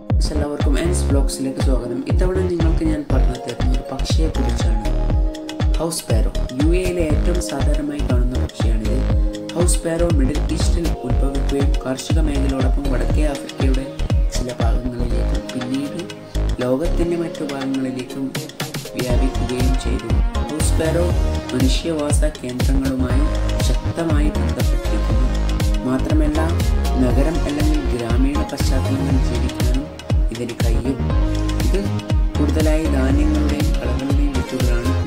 എല്ലാവർക്കും എൻസ് ബ്ലോഗ്സിലേക്ക് സ്വാഗതം ഇത്തവണ നിങ്ങൾക്ക് ഞാൻ പറഞ്ഞു തരുന്ന ഒരു പക്ഷിയെ കുറിച്ചാണ് ഹൗസ് പാരോ യു എയിലെ ഏറ്റവും സാധാരണമായി കാണുന്ന പക്ഷിയാണിത് ഹൗസ് പാരോ മിഡിൽ ഈസ്റ്റിൽ ഉത്ഭവിക്കുകയും കാർഷിക മേഖലയോടൊപ്പം വടക്കേ ആഫ്രിക്കയുടെ ചില ഭാഗങ്ങളിലേക്കും പിന്നീട് ലോകത്തിൻ്റെ മറ്റു ഭാഗങ്ങളിലേക്കും വ്യാപിക്കുകയും ചെയ്തു ഹൗസ് പാരോ മനുഷ്യവാസ കേന്ദ്രങ്ങളുമായി ശക്തമായി ബന്ധപ്പെട്ടിരിക്കുന്നു മാത്രമല്ല നഗരം അല്ലെങ്കിൽ ഗ്രാമീണ പശ്ചാത്തലങ്ങളിൽ ജീവിക്കാനും ഇതിന് കഴിയും ഇത് കൂടുതലായി ധാന്യങ്ങളുടെയും കളകളുടെയും വിത്തുകളാണ്